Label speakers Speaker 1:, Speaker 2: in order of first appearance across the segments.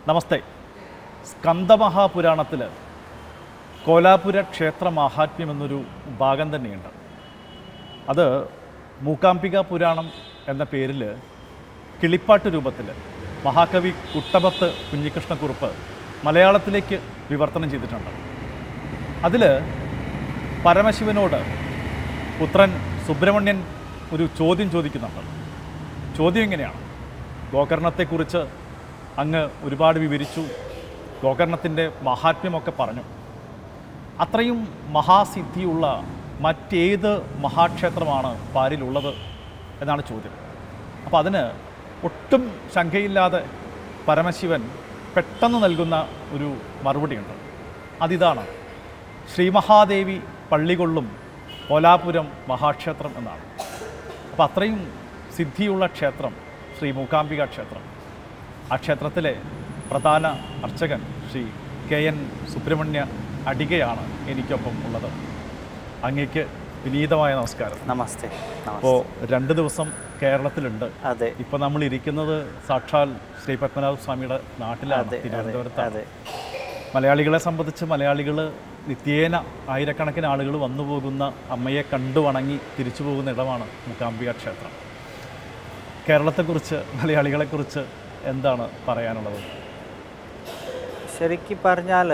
Speaker 1: നമസ്തേ സ്കന്ദമഹാപുരാണത്തിൽ കോലാപുര ക്ഷേത്ര മാഹാത്മ്യം എന്നൊരു ഭാഗം തന്നെയുണ്ട് അത് മൂകാംബിക പുരാണം എന്ന പേരിൽ കിളിപ്പാട്ട് രൂപത്തിൽ മഹാകവി കുട്ടപത്ത് കുഞ്ഞികൃഷ്ണക്കുറുപ്പ് മലയാളത്തിലേക്ക് വിവർത്തനം ചെയ്തിട്ടുണ്ട് അതിൽ പരമശിവനോട് പുത്രൻ സുബ്രഹ്മണ്യൻ ഒരു ചോദ്യം ചോദിക്കുന്നുണ്ട് ചോദ്യം എങ്ങനെയാണ് ഗോകർണത്തെക്കുറിച്ച് അങ്ങ് ഒരുപാട് വിവരിച്ചു ഗോകർണത്തിൻ്റെ മഹാത്മ്യമൊക്കെ പറഞ്ഞു അത്രയും മഹാസിദ്ധിയുള്ള മറ്റേത് മഹാക്ഷേത്രമാണ് പാരിലുള്ളത് എന്നാണ് ചോദ്യം അപ്പോൾ അതിന് ഒട്ടും ശങ്കയില്ലാതെ പരമശിവൻ പെട്ടെന്ന് നൽകുന്ന ഒരു മറുപടിയുണ്ട് അതിതാണ് ശ്രീമഹാദേവി പള്ളികൊള്ളും കോലാപുരം മഹാക്ഷേത്രം എന്നാണ് അപ്പോൾ അത്രയും സിദ്ധിയുള്ള ക്ഷേത്രം ശ്രീ മൂകാംബിക ക്ഷേത്രം ആ ക്ഷേത്രത്തിലെ പ്രധാന അർച്ചകൻ ശ്രീ കെ എൻ സുബ്രഹ്മണ്യ അടികയാണ് എനിക്കൊപ്പം ഉള്ളത് അങ്ങേക്ക് വിനീതമായ നമസ്കാരം
Speaker 2: നമസ്തേ
Speaker 1: അപ്പോൾ രണ്ട് ദിവസം കേരളത്തിലുണ്ട്
Speaker 2: അതെ
Speaker 1: ഇപ്പോൾ നമ്മൾ ഇരിക്കുന്നത് സാക്ഷാൽ ശ്രീ പത്മനാഭ സ്വാമിയുടെ നാട്ടിലാണ്
Speaker 2: അതെ അതെ
Speaker 1: തിരുവനന്തപുരത്താണ്
Speaker 2: അതെ
Speaker 1: മലയാളികളെ സംബന്ധിച്ച് മലയാളികൾ നിത്യേന ആയിരക്കണക്കിന് ആളുകൾ വന്നു പോകുന്ന അമ്മയെ കണ്ടു വണങ്ങി തിരിച്ചു പോകുന്ന ഇടമാണ് മൂകാംബിക ക്ഷേത്രം കേരളത്തെക്കുറിച്ച് മലയാളികളെക്കുറിച്ച് എന്താണ് പറയാനുള്ളത്
Speaker 2: ശരിക്കും പറഞ്ഞാൽ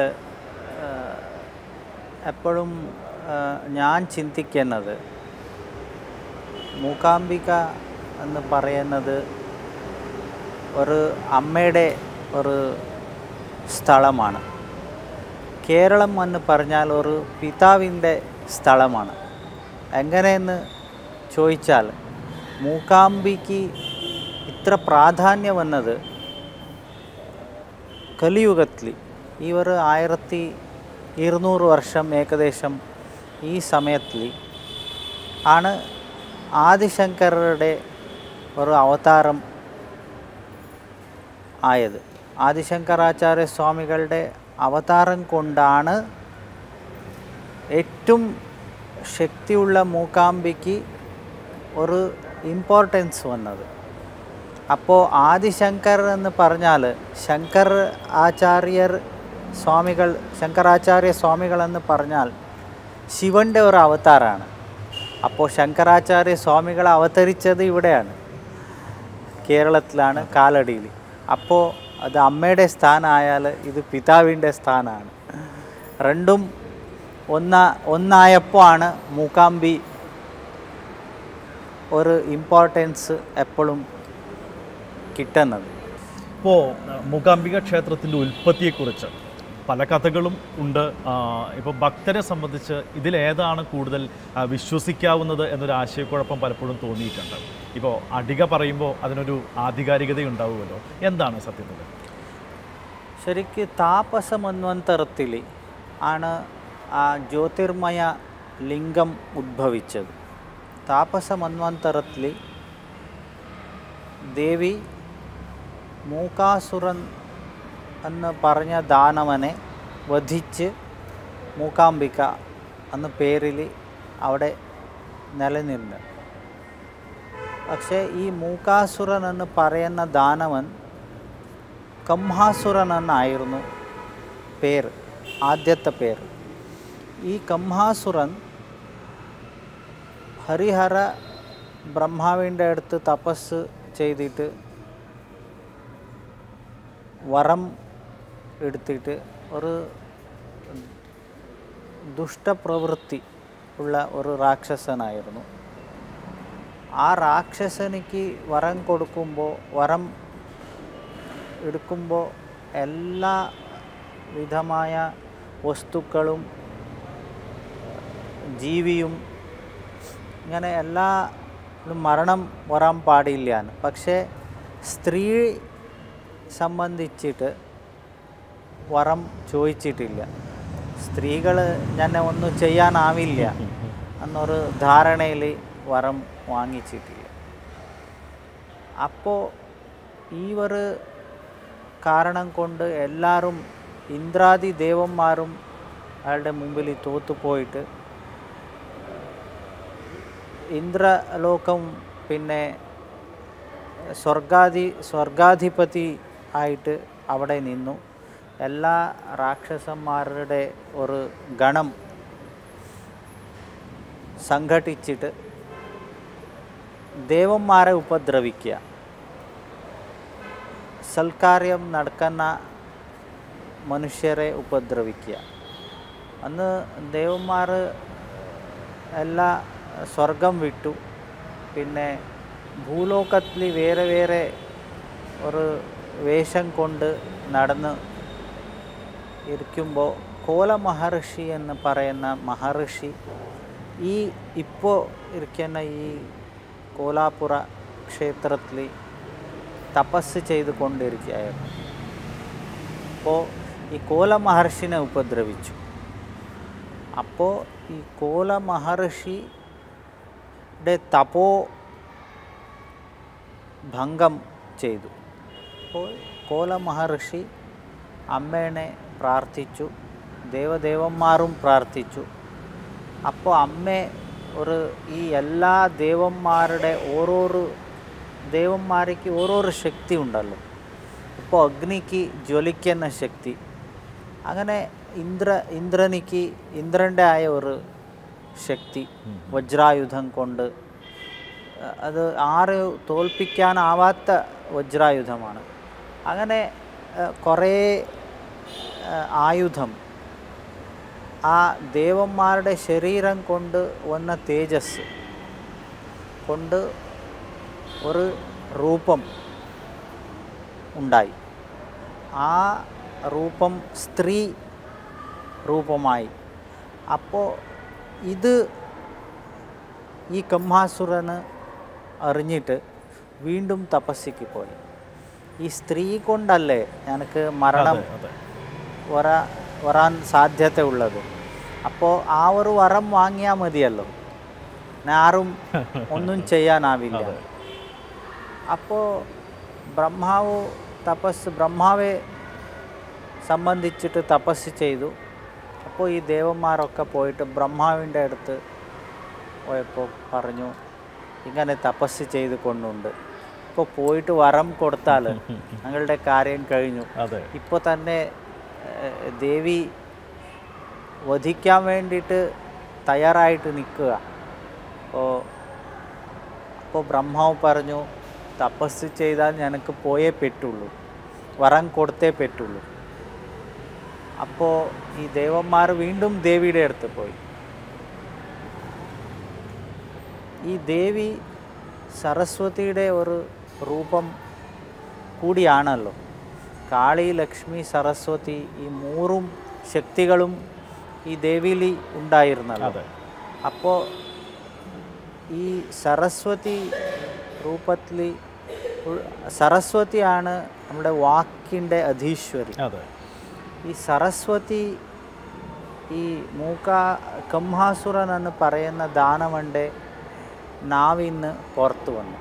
Speaker 2: എപ്പോഴും ആ, ഞാൻ ചിന്തിക്കുന്നത് മൂകാംബിക എന്ന് പറയുന്നത് ഒരു അമ്മയുടെ ഒരു സ്ഥലമാണ് കേരളം എന്ന് പറഞ്ഞാൽ ഒരു പിതാവിൻ്റെ സ്ഥലമാണ് എങ്ങനെയെന്ന് ചോദിച്ചാൽ മൂകാംബിക്ക് ഇത്ര പ്രാധാന്യം വന്നത് കലിയുഗത്തിൽ ഈ ഒരു ആയിരത്തി ഇരുന്നൂറ് വർഷം ഏകദേശം ഈ സമയത്തിൽ ആണ് ആദിശങ്കരരുടെ ഒരു അവതാരം ആയത് ആദിശങ്കരാചാര്യ സ്വാമികളുടെ അവതാരം കൊണ്ടാണ് ഏറ്റവും ശക്തിയുള്ള മൂകാംബിക്ക് ഒരു ഇമ്പോർട്ടൻസ് വന്നത് അപ്പോൾ ആദിശങ്കർ എന്ന് പറഞ്ഞാൽ ശങ്കർ ആചാര്യർ സ്വാമികൾ ശങ്കരാചാര്യ സ്വാമികൾ എന്ന് പറഞ്ഞാൽ ശിവൻ്റെ ഒരു അവതാരമാണ് അപ്പോൾ ശങ്കരാചാര്യ സ്വാമികൾ അവതരിച്ചത് ഇവിടെയാണ് കേരളത്തിലാണ് കാലടിയിൽ അപ്പോൾ അത് അമ്മയുടെ സ്ഥാനമായാൽ ഇത് പിതാവിൻ്റെ സ്ഥാനമാണ് രണ്ടും ഒന്ന ഒന്നായപ്പോൾ ആണ് മൂകാംബി ഒരു ഇമ്പോർട്ടൻസ് എപ്പോഴും കിട്ടുന്നത്
Speaker 1: ഇപ്പോൾ മൂകാംബിക ക്ഷേത്രത്തിൻ്റെ ഉൽപ്പത്തിയെക്കുറിച്ച് പല കഥകളും ഉണ്ട് ഇപ്പോൾ ഭക്തരെ സംബന്ധിച്ച് ഇതിലേതാണ് കൂടുതൽ ആ, വിശ്വസിക്കാവുന്നത് എന്നൊരു ആശയക്കുഴപ്പം പലപ്പോഴും തോന്നിയിട്ടുണ്ട് ഇപ്പോൾ അടിക പറയുമ്പോൾ അതിനൊരു ആധികാരികത ഉണ്ടാവുമല്ലോ എന്താണ് സത്യത്തിൽ
Speaker 2: ശരിക്ക് താപസ മന്വന്തരത്തിൽ ആണ് ആ ജ്യോതിർമയ ലിംഗം ഉദ്ഭവിച്ചത് താപസ മന്വന്തരത്തിൽ ദേവി മൂകാസുരൻ എന്ന് പറഞ്ഞ ദാനവനെ വധിച്ച് മൂകാംബിക എന്ന പേരിൽ അവിടെ നിലനിന്ന് പക്ഷേ ഈ മൂകാസുരൻ എന്ന് പറയുന്ന ദാനവൻ കംഹാസുരൻ എന്നായിരുന്നു പേര് ആദ്യത്തെ പേര് ഈ കംഹാസുരൻ ഹരിഹര ബ്രഹ്മാവിൻ്റെ അടുത്ത് തപസ് ചെയ്തിട്ട് വരം എടുത്തിട്ട് ഒരു ദുഷ്ടപ്രവൃത്തി ഉള്ള ഒരു രാക്ഷസനായിരുന്നു ആ രാക്ഷസനിക്ക് വരം കൊടുക്കുമ്പോൾ വരം എടുക്കുമ്പോൾ എല്ലാ വിധമായ വസ്തുക്കളും ജീവിയും ഇങ്ങനെ എല്ലാ മരണം വരാൻ പാടില്ല പക്ഷേ സ്ത്രീ സംബന്ധിച്ചിട്ട് വരം ചോദിച്ചിട്ടില്ല സ്ത്രീകൾ തന്നെ ഒന്നും ചെയ്യാനാവില്ല എന്നൊരു ധാരണയിൽ വരം വാങ്ങിച്ചിട്ടില്ല അപ്പോൾ ഈ ഒരു കാരണം കൊണ്ട് എല്ലാവരും ഇന്ദ്രാദി ദേവന്മാരും അയാളുടെ മുമ്പിൽ തോത്തുപോയിട്ട് ഇന്ദ്രലോകം പിന്നെ സ്വർഗാധി സ്വർഗാധിപതി ആയിട്ട് അവിടെ നിന്നു എല്ലാ രാക്ഷസന്മാരുടെ ഒരു ഗണം സംഘടിച്ചിട്ട് ദേവന്മാരെ ഉപദ്രവിക്കുക സൽക്കാര്യം നടക്കുന്ന മനുഷ്യരെ ഉപദ്രവിക്കുക അന്ന് ദേവന്മാർ എല്ലാ സ്വർഗം വിട്ടു പിന്നെ ഭൂലോകത്തിൽ വേറെ വേറെ ഒരു വേഷം കൊണ്ട് നടന്ന് ഇരിക്കുമ്പോൾ കോല മഹർഷി എന്ന് പറയുന്ന മഹർഷി ഈ ഇപ്പോൾ ഇരിക്കുന്ന ഈ കോലാപുര ക്ഷേത്രത്തിൽ തപസ് ചെയ്ത് കൊണ്ടിരിക്കുകയായിരുന്നു അപ്പോൾ ഈ കോല മഹർഷിനെ ഉപദ്രവിച്ചു അപ്പോൾ ഈ കോല മഹർഷിയുടെ തപോ ഭംഗം ചെയ്തു അപ്പോൾ കോല മഹർഷി അമ്മേനെ പ്രാർത്ഥിച്ചു ദേവദേവന്മാരും പ്രാർത്ഥിച്ചു അപ്പോൾ അമ്മ ഒരു ഈ എല്ലാ ദേവന്മാരുടെ ഓരോരോ ദേവന്മാർക്ക് ഓരോരോ ശക്തി ഉണ്ടല്ലോ ഇപ്പോൾ അഗ്നിക്ക് ജ്വലിക്കുന്ന ശക്തി അങ്ങനെ ഇന്ദ്ര ഇന്ദ്രനിക്ക് ഇന്ദ്രൻ്റെ ആയ ഒരു ശക്തി വജ്രായുധം കൊണ്ട് അഹ് അത് ആര് തോൽപ്പിക്കാനാവാത്ത വജ്രായുധമാണ് അങ്ങനെ അഹ് കുറേ അഹ് ആയുധം ആ ദേവന്മാരുടെ ശരീരം കൊണ്ട് വന്ന തേജസ് കൊണ്ട് ഒരു രൂപം ഉണ്ടായി ആ രൂപം സ്ത്രീ രൂപമായി അപ്പോൾ ഇത് ഈ കമ്മാസുരന് അറിഞ്ഞിട്ട് വീണ്ടും തപസ്സിക്ക് പോയി ഈ സ്ത്രീ കൊണ്ടല്ലേ എനിക്ക് മരണം
Speaker 1: അതെ അതെ
Speaker 2: വരാ വരാൻ സാധ്യത ഉള്ളത് അപ്പോൾ ആ ഒരു വരം വാങ്ങിയാൽ മതിയല്ലോ ഞാൻ ആരും ഒന്നും ചെയ്യാനാവില്ല
Speaker 1: അതെ.
Speaker 2: അപ്പോൾ ബ്രഹ്മാവ് തപസ് ബ്രഹ്മാവെ സംബന്ധിച്ചിട്ട് തപസ് ചെയ്തു അപ്പോൾ ഈ ദേവന്മാരൊക്കെ പോയിട്ട് ബ്രഹ്മാവിൻ്റെ അടുത്ത് പോയപ്പോൾ പറഞ്ഞു ഇങ്ങനെ തപസ് ചെയ്ത് കൊണ്ടുണ്ട് ഇപ്പോൾ പോയിട്ട് വരം കൊടുത്താൽ ഞങ്ങളുടെ കാര്യം കഴിഞ്ഞു
Speaker 1: അതെ
Speaker 2: ഇപ്പോൾ തന്നെ ഏഹ്, ദേവി വധിക്കാൻ വേണ്ടിയിട്ട് തയ്യാറായിട്ട് നിൽക്കുക അപ്പോൾ അപ്പോൾ ബ്രഹ്മാവ് പറഞ്ഞു തപസ് ചെയ്താൽ ഞങ്ങൾക്ക് പോയേ പറ്റുള്ളൂ വരം കൊടുത്തേ പറ്റുള്ളൂ അപ്പോൾ ഈ ദേവന്മാർ വീണ്ടും ദേവിയുടെ അടുത്ത് പോയി ഈ ദേവി സരസ്വതിയുടെ ഒരു രൂപം കൂടിയാണല്ലോ കാളി ലക്ഷ്മി സരസ്വതി ഈ മൂറും ശക്തികളും ഈ ദേവിയിൽ ഉണ്ടായിരുന്നല്ലോ
Speaker 1: അതെ
Speaker 2: അപ്പോൾ ഈ സരസ്വതി രൂപത്തിൽ സരസ്വതിയാണ് നമ്മുടെ വാക്കിൻ്റെ അധീശ്വരി
Speaker 1: അതെ
Speaker 2: ഈ സരസ്വതി ഈ മൂക്ക കംഹാസുരൻ എന്ന് പറയുന്ന ദാനവൻ്റെ നാവിന്ന് പുറത്തു വന്നു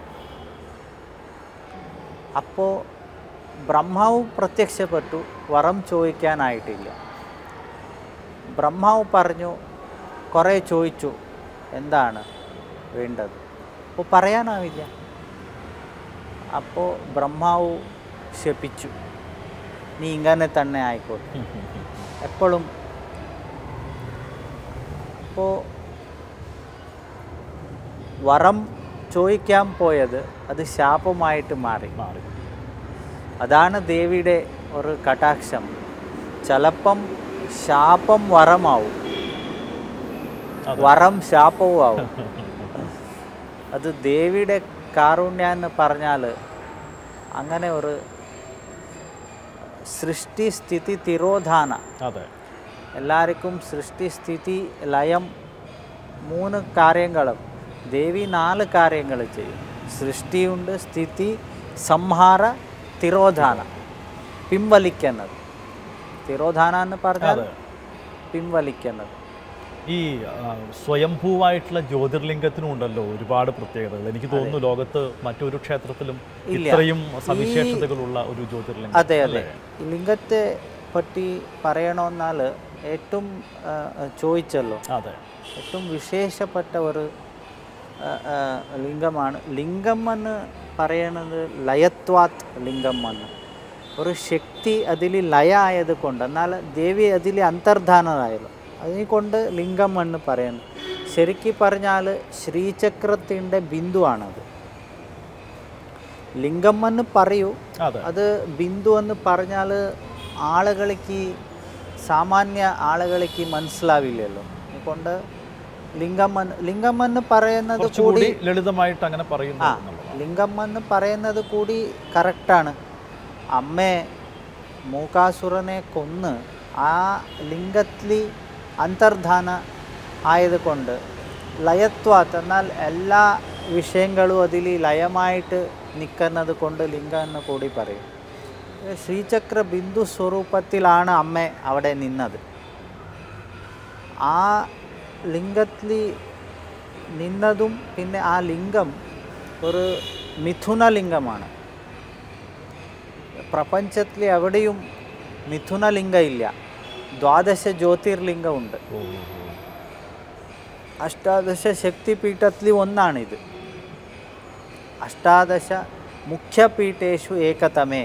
Speaker 2: അപ്പോൾ ബ്രഹ്മാവ് പ്രത്യക്ഷപ്പെട്ടു വരം ചോദിക്കാനായിട്ടില്ല ബ്രഹ്മാവ് പറഞ്ഞു കുറേ ചോദിച്ചു എന്താണ് വേണ്ടത് അപ്പോൾ പറയാനാവില്ല അപ്പോൾ ബ്രഹ്മാവ് ശപിച്ചു നീ ഇങ്ങനെ തന്നെ ആയിക്കോട്ടെ എപ്പോഴും അപ്പോൾ വരം ചോദിക്കാൻ പോയത് അത് ശാപമായിട്ട് മാറി
Speaker 1: മാറി
Speaker 2: അതാണ് ദേവിയുടെ ഒരു കടാക്ഷം ചിലപ്പം ശാപം വരമാവും
Speaker 1: അതെ.
Speaker 2: വരം ശാപവും ആവും അത് ദേവിയുടെ കാരുണ്യ എന്ന് പറഞ്ഞാൽ അങ്ങനെ ഒരു സൃഷ്ടി സ്ഥിതി തിരോധാന
Speaker 1: അതെ
Speaker 2: എല്ലാവർക്കും സൃഷ്ടി സ്ഥിതി ലയം മൂന്ന് കാര്യങ്ങളും ദേവി നാല് കാര്യങ്ങൾ ചെയ്യും സൃഷ്ടിയുണ്ട് സ്ഥിതി സംഹാര തിരോധാന പിൻവലിക്കുന്നത് തിരോധാന എന്ന് പറഞ്ഞാൽ
Speaker 1: അതെ.
Speaker 2: പിൻവലിക്കുന്നത്
Speaker 1: ഈ ആ, സ്വയംഭൂവായിട്ടുള്ള ജ്യോതിർലിംഗത്തിനും ഉണ്ടല്ലോ ഒരുപാട് പ്രത്യേകതകൾ എനിക്ക് തോന്നുന്നു ലോകത്ത് മറ്റൊരു ക്ഷേത്രത്തിലും
Speaker 2: ഇല്ല.
Speaker 1: ഇത്രയും സവിശേഷതകളുള്ള ഒരു ജ്യോതിർലിംഗം
Speaker 2: അതെ അതെ ഈ ലിംഗത്തെ പറ്റി പറയണമെന്നാൽ ഏറ്റവും ആ, ചോദിച്ചല്ലോ
Speaker 1: അതെ
Speaker 2: ഏറ്റവും വിശേഷപ്പെട്ട ഒരു ആ, ആ, ലിംഗമാണ് ലിംഗം എന്ന് പറയുന്നത് ലയത്വാത് ലിംഗം എന്ന് ഒരു ശക്തി അതിൽ ലയമായത് കൊണ്ട് എന്നാൽ ദേവി അതിൽ അന്തർധാനമായല്ലോ അതിനെക്കൊണ്ട് ലിംഗം എന്ന് പറയുന്നത് ശരിക്കും പറഞ്ഞാൽ ശ്രീചക്രത്തിൻ്റെ ബിന്ദുവാണത് ലിംഗം എന്ന് പറയൂ
Speaker 1: അതെ
Speaker 2: അത് ബിന്ദു എന്ന് പറഞ്ഞാൽ ആളുകൾക്ക് സാമാന്യ ആളുകൾക്ക് മനസ്സിലാവില്ലല്ലോ അതുകൊണ്ട് ലിംഗം എന്ന് ലിംഗം എന്ന് പറയുന്നത് കൂടി
Speaker 1: കുറച്ചുകൂടി ലളിതമായിട്ട് അങ്ങനെ പറയുന്നു
Speaker 2: ആ
Speaker 1: എന്നുള്ളതാണ്.
Speaker 2: ലിംഗം എന്ന് പറയുന്നത് കൂടി കറക്റ്റാണ് അമ്മേ മൂകാസുരനെ കൊന്ന് ആ ലിംഗത്തിൽ അന്തർധാന ആയതുകൊണ്ട് ലയത്വാത്ത് എന്നാൽ എല്ലാ വിഷയങ്ങളും അതിൽ ലയമായിട്ട് നിൽക്കുന്നത് കൊണ്ട് ലിംഗം എന്ന് കൂടി പറയും ഇത് ശ്രീചക്ര ബിന്ദു സ്വരൂപത്തിലാണ് അമ്മ അവിടെ നിന്നത് ആ ലിംഗത്തിൽ നിന്നതും പിന്നെ ആ ലിംഗം ഒരു മിഥുന ലിംഗമാണ് പ്രപഞ്ചത്തിൽ എവിടെയും മിഥുന ലിംഗം ഇല്ല ദ്വാദശ ജ്യോതിർലിംഗമുണ്ട്
Speaker 1: ഓ, ഓ, ഓ.
Speaker 2: അഷ്ടാദശ ശക്തിപീഠത്തിൽ ഒന്നാണിത് അഷ്ടാദശ മുഖ്യപീഠേഷു ഏകതമേ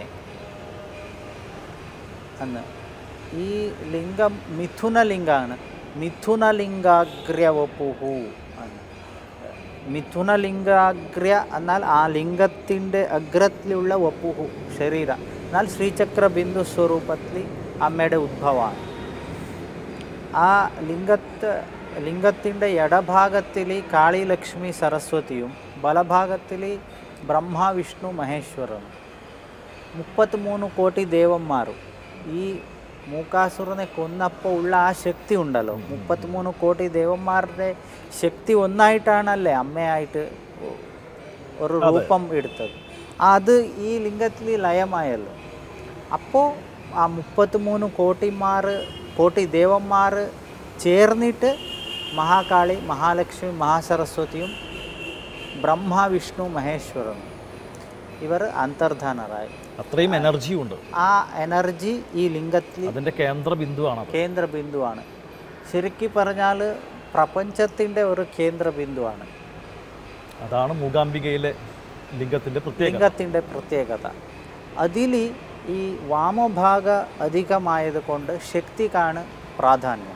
Speaker 2: എന്ന് ഈ ലിംഗം മിഥുന ലിംഗമാണ് മിഥുന ലിംഗാഗ്രവപുഹു എന്ന് മിഥുന ലിംഗാഗ്ര എന്നാൽ ആ ലിംഗത്തിൻ്റെ അഗ്രത്തിലുള്ള വപ്പുഹു ശരീരം എന്നാൽ ശ്രീചക്ര ബിന്ദു സ്വരൂപത്തിൽ അമ്മയുടെ ഉദ്ഭവമാണ് ആ ലിംഗത്ത് ലിംഗത്തിൻ്റെ ഇടഭാഗത്തിൽ കാളി ലക്ഷ്മി സരസ്വതിയും ബലഭാഗത്തിൽ ബ്രഹ്മ വിഷ്ണു മഹേശ്വരനും മുപ്പത്തിമൂന്ന് കോടി ദേവന്മാരും ഈ മൂക്കാസുരനെ കൊന്നപ്പോൾ ഉള്ള ആ ശക്തി ഉണ്ടല്ലോ മുപ്പത്തിമൂന്ന് കോടി ദേവന്മാരുടെ ശക്തി ഒന്നായിട്ടാണല്ലേ അമ്മയായിട്ട് ഒരു രൂപം എടുത്തത് അത് ഈ ലിംഗത്തിൽ ലയമായല്ലോ അപ്പോൾ ആ മുപ്പത്തിമൂന്ന് കോട്ടിമാർ കോട്ടി ദേവന്മാർ ചേർന്നിട്ട് മഹാകാളി മഹാലക്ഷ്മി മഹാസരസ്വതിയും ബ്രഹ്മ വിഷ്ണു മഹേശ്വരനും ഇവർ അന്തർധാനരായി
Speaker 1: അത്രയും എനർജിയും ഉണ്ട്
Speaker 2: ആ എനർജി ഈ ലിംഗത്തിൽ
Speaker 1: അതിന്റെ കേന്ദ്ര ബിന്ദുവാണത്
Speaker 2: കേന്ദ്ര ബിന്ദുവാണ് ശരിക്കും പറഞ്ഞാൽ പ്രപഞ്ചത്തിൻ്റെ ഒരു കേന്ദ്ര ബിന്ദുവാണ്
Speaker 1: അതാണ് മൂകാംബികയിലെ ലിംഗത്തിന്റെ പ്രത്യേകത
Speaker 2: ലിംഗത്തിൻ്റെ പ്രത്യേകത അതിൽ ഈ വാമഭാഗ അധികമായത് കൊണ്ട് ശക്തിക്കാണ് പ്രാധാന്യം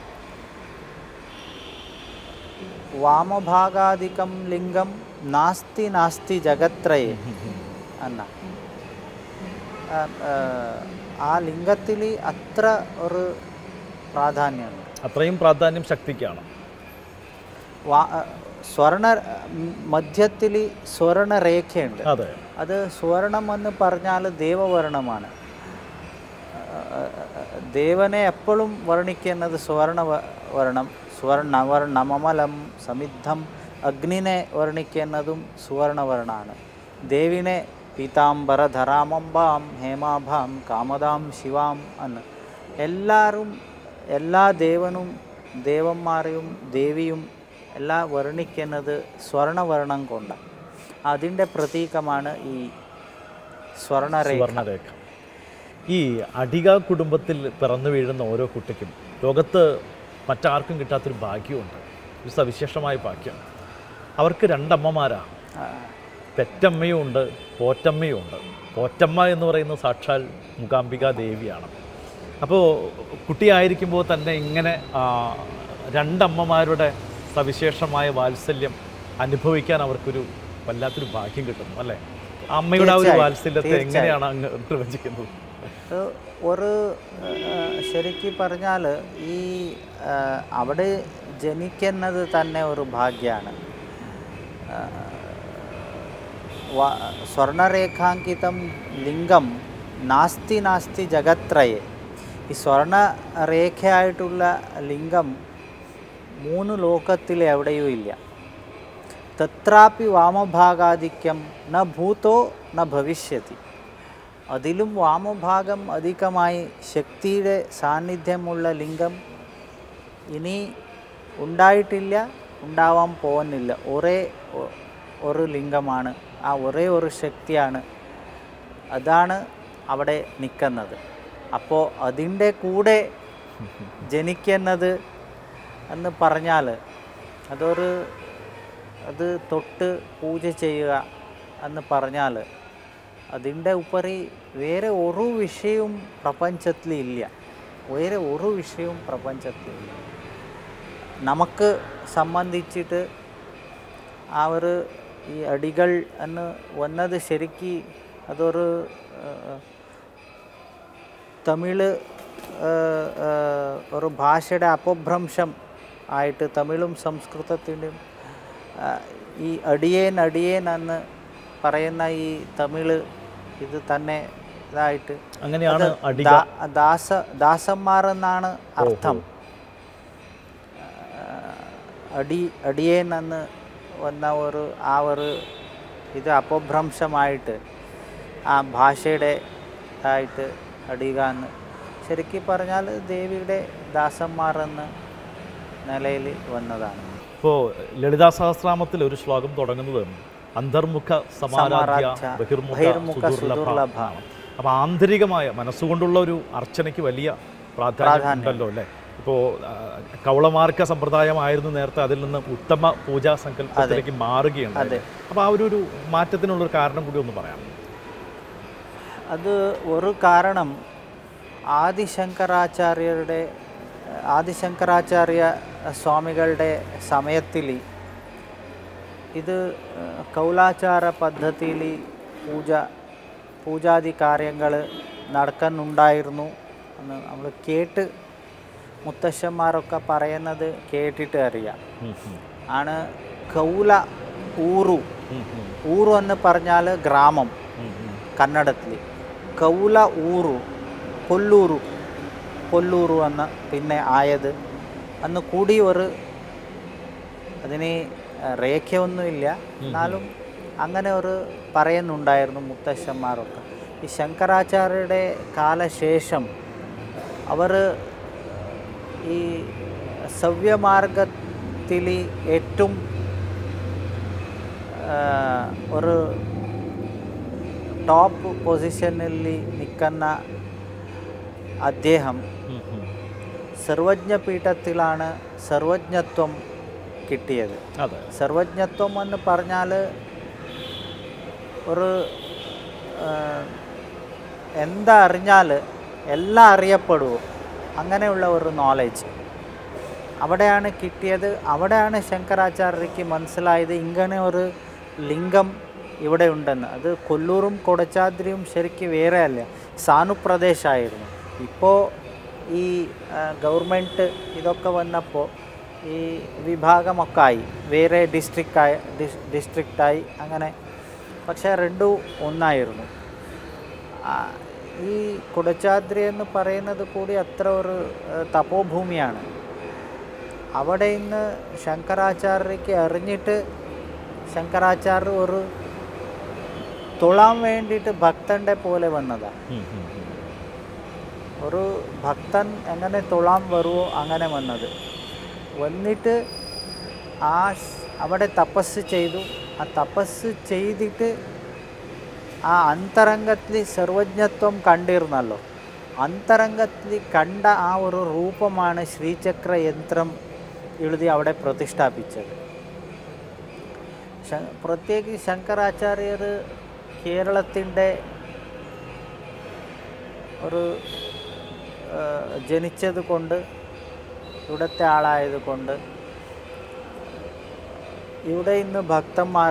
Speaker 2: വാമഭാഗാധികം ലിംഗം നാസ്തി നാസ്തി ജഗത്രയെ എന്ന ആ, ആ, ആ ലിംഗത്തിൽ അത്ര ഒരു പ്രാധാന്യമുണ്ട്
Speaker 1: അത്രയും പ്രാധാന്യം ശക്തിക്കാണ്
Speaker 2: വാ സ്വർണ മധ്യത്തിൽ സ്വർണരേഖയുണ്ട്
Speaker 1: അതെ
Speaker 2: അത് സുവർണം എന്ന് പറഞ്ഞാൽ ദേവവർണമാണ് ദേവനെ എപ്പോഴും വർണ്ണിക്കുന്നത് സുവർണ വ- വർണ്ണം സുവർണ വർണ്ണമലം സമിദ്ധം അഗ്നിനെ വർണ്ണിക്കുന്നതും സുവർണവർണ്ണമാണ് ദേവിനെ പീതാംബര ധരാമംബാം ഹേമാഭാം കാമദാം ശിവാം എന്ന് എല്ലാവരും എല്ലാ ദേവനും ദേവന്മാരെയും ദേവിയും എല്ലാം വർണ്ണിക്കുന്നത് സ്വർണവർണ്ണം കൊണ്ടാണ് അതിൻ്റെ പ്രതീകമാണ് ഈ സ്വർണരേഖ
Speaker 1: സുവർണരേഖ ഈ അടിക കുടുംബത്തിൽ പിറന്നു വീഴുന്ന ഓരോ കുട്ടിക്കും ലോകത്ത് മറ്റാർക്കും കിട്ടാത്തൊരു ഭാഗ്യമുണ്ട് ഒരു സവിശേഷമായ ഭാഗ്യം അവർക്ക് രണ്ടമ്മമാരാ
Speaker 2: ആ,
Speaker 1: പെറ്റമ്മയും ഉണ്ട് പോറ്റമ്മയും ഉണ്ട് പോറ്റമ്മ എന്ന് പറയുന്നത് സാക്ഷാൽ മൂകാംബിക ദേവിയാണ് അപ്പോൾ കുട്ടിയായിരിക്കുമ്പോൾ തന്നെ ഇങ്ങനെ ആ, രണ്ടമ്മമാരുടെ സവിശേഷമായ വാത്സല്യം അനുഭവിക്കാൻ അവർക്കൊരു വല്ലാത്തൊരു ഭാഗ്യം കിട്ടുന്നു അല്ലേ അമ്മയുടെ ആ ഒരു
Speaker 2: തീർച്ചയായും,
Speaker 1: വാത്സല്യത്തെ
Speaker 2: തീർച്ചയായും.
Speaker 1: എങ്ങനെയാണ് അങ്ങ് നിർവചിക്കുന്നത്
Speaker 2: അത് ഒരു ശരിക്കും പറഞ്ഞാൽ ഈ ആ, അവിടെ ജനിക്കുന്നത് തന്നെ ഒരു ഭാഗ്യമാണ് ആ, വ- സ്വർണരേഖാങ്കിതം ലിംഗം നാസ്തി നാസ്തി ജഗത്രയെ ഈ സ്വർണരേഖയായിട്ടുള്ള ലിംഗം മൂന്ന് ലോകത്തിൽ എവിടെയും ഇല്ല തത്രാപി വാമഭാഗാധിക്യം ന ഭൂതോ ന ഭവിഷ്യത്തി അതിലും വാമഭാഗം അധികമായി ശക്തിയുടെ സാന്നിധ്യമുള്ള ലിംഗം ഇനി ഉണ്ടായിട്ടില്ല ഉണ്ടാവാൻ പോകുന്നില്ല ഒരേ ഒ- ഒരു ലിംഗമാണ് ആ ഒരേ ഒരു ശക്തിയാണ് അതാണ് അവിടെ നിൽക്കുന്നത് അപ്പോൾ അതിൻ്റെ കൂടെ ജനിക്കുന്നത് എന്ന് പറഞ്ഞാൽ അതൊരു അത് തൊട്ട് പൂജ ചെയ്യുക എന്ന് പറഞ്ഞാൽ അതിൻ്റെ ഉപരി വേറെ ഒരു വിഷയവും പ്രപഞ്ചത്തിലില്ല വേറെ ഒരു വിഷയവും പ്രപഞ്ചത്തിലില്ല നമുക്ക് സംബന്ധിച്ചിട്ട് അവർ ഈ അടികൾ എന്ന് വന്നത് ശരിക്ക് അതൊരു ആ, തമിഴ് ആ, ആ, ഒരു ഭാഷയുടെ അപഭ്രംശം ആയിട്ട് തമിഴും സംസ്കൃതത്തിൻ്റെയും ആ, ഈ അടിയേൻ അടിയേൻ എന്ന് പറയുന്ന ഈ തമിഴ് ഇത് തന്നെ ഇതായിട്ട്
Speaker 1: അങ്ങനെയാണ് അടിക
Speaker 2: ദാ- ദാസ ദാസന്മാർ എന്നാണ് അർത്ഥം അടി അടിയേൻ എന്ന് വന്ന ഒരു ആ ഒരു ഇത് അപഭ്രംശമായിട്ട് ആ ഭാഷയുടെ ആയിട്ട് അടിക എന്ന് ശരിക്കും പറഞ്ഞാൽ ദേവിയുടെ ദാസന്മാർ എന്ന നിലയിൽ വന്നതാണ്
Speaker 1: ഇപ്പോൾ ലളിതാ സഹസ്രാമത്തിൽ ഒരു ശ്ലോകം തുടങ്ങുന്നത് അന്തർമുഖ സമാരാധ്യ
Speaker 2: സമാരാധ്യ,
Speaker 1: ബഹിർമുഖ
Speaker 2: ബഹിർമുഖ
Speaker 1: സുദുർലഭ
Speaker 2: സുദുർലഭ.
Speaker 1: എന്നാണ്. അപ്പോൾ ആന്തരികമായ മനസ്സുകൊണ്ടുള്ള ഒരു അർച്ചനയ്ക്ക് വലിയ പ്രാധാന്യം ഉണ്ടല്ലോ അല്ലേ ഇപ്പോൾ കൗളമാർക്ക സമ്പ്രദായമായിരുന്നു നേരത്തെ അതിൽ നിന്ന് ഉത്തമ പൂജാ സങ്കല്പത്തിലേക്ക് മാറുകയുണ്ട്
Speaker 2: അതെ.
Speaker 1: അപ്പോൾ ആ ഒരു ഒരു മാറ്റത്തിനുള്ളൊരു കാരണം കൂടി ഒന്ന് പറയാം
Speaker 2: അത് ഒരു കാരണം ആദിശങ്കരാചാര്യരുടെ ആദിശങ്കരാചാര്യ സ്വാമികളുടെ സമയത്തിൽ ഇത് ഏഹ്, കൗലാചാര പദ്ധതിയിൽ പൂജ പൂജാതി കാര്യങ്ങൾ നടക്കുന്നുണ്ടായിരുന്നു എന്ന് നമ്മൾ കേട്ട് മുത്തശ്ശന്മാരൊക്കെ പറയുന്നത് കേട്ടിട്ട് അറിയാം
Speaker 1: ഉം, ഉം,
Speaker 2: ആണ് കൗല ഊറു
Speaker 1: ഉം, ഉം,
Speaker 2: ഊറു എന്ന് പറഞ്ഞാൽ ഗ്രാമം
Speaker 1: ഉം, ഉം.
Speaker 2: കന്നഡത്തിൽ കൗല ഊറു കൊല്ലൂരു കൊല്ലൂരു എന്ന് പിന്നെ ആയത് അന്ന് കൂടി ഒരു അതിന് രേഖയൊന്നുമില്ല എന്നാലും അങ്ങനെ ഒരു പറയുന്നുണ്ടായിരുന്നു മുത്തശ്ശന്മാരൊക്കെ ഈ ശങ്കരാചാര്യരുടെ കാലശേഷം അവർ ഈ സവ്യമാർഗത്തിൽ ഏറ്റവും ആ, ഒരു ടോപ്പ് പൊസിഷനിൽ നിൽക്കുന്ന അദ്ദേഹം
Speaker 1: ഉം, ഉം.
Speaker 2: സർവജ്ഞപീഠത്തിലാണ് സർവജ്ഞത്വം കിട്ടിയത്
Speaker 1: അതെ
Speaker 2: സർവജ്ഞത്വം എന്ന് പറഞ്ഞാൽ ഒരു ആ, എന്താ അറിഞ്ഞാൽ എല്ലാം അറിയപ്പെടുമോ അങ്ങനെയുള്ള ഒരു നോളജ് അവിടെയാണ് കിട്ടിയത് അവിടെയാണ് ശങ്കരാചാര്യക്ക് മനസ്സിലായത് ഇങ്ങനെ ഒരു ലിംഗം ഇവിടെ ഉണ്ടെന്ന് അത് കൊല്ലൂറും കൊടച്ചാദ്രിയും ശരിക്കും വേറെ അല്ല സാനുപ്രദേശമായിരുന്നു ഇപ്പോൾ ഈ ഗവൺമെൻറ് ഇതൊക്കെ വന്നപ്പോൾ ഈ വിഭാഗമൊക്കെ ആയി വേറെ ഡിസ്ട്രിക്റ്റായി ഡിസ്ട്രിക്റ്റായി അങ്ങനെ പക്ഷേ രണ്ടും ഒന്നായിരുന്നു ആ, ഈ കുടച്ചാദ്രി എന്ന് പറയുന്നത് കൂടി അത്ര ഒരു ഏഹ്, തപോഭൂമിയാണ് അവിടെ ഇന്ന് ശങ്കരാചാര്യക്ക് അറിഞ്ഞിട്ട് ശങ്കരാചാര്യ ഒരു തൊഴാൻ വേണ്ടിയിട്ട് ഭക്തൻ്റെ പോലെ വന്നതാണ്
Speaker 1: ഉം, ഉം, ഉം.
Speaker 2: ഒരു ഭക്തൻ എങ്ങനെ തൊഴാൻ വരുമോ അങ്ങനെ വന്നത് വന്നിട്ട് ആ സ് അവിടെ തപസ് ചെയ്തു ആ തപസ് ചെയ്തിട്ട് ആ അന്തരംഗത്തിൽ സർവജ്ഞത്വം കണ്ടിരുന്നല്ലോ അന്തരംഗത്തിൽ കണ്ട ആ ഒരു രൂപമാണ് ശ്രീചക്ര യന്ത്രം എഴുതി അവിടെ പ്രതിഷ്ഠാപിച്ചത് ശ- പ്രത്യേകിച്ച് ശങ്കരാചാര്യർ കേരളത്തിൻ്റെ ഒരു ആ, ജനിച്ചത് കൊണ്ട് ഇവിടുത്തെ ആളായത് കൊണ്ട് ഇവിടെ ഇന്ന് ഭക്തന്മാർ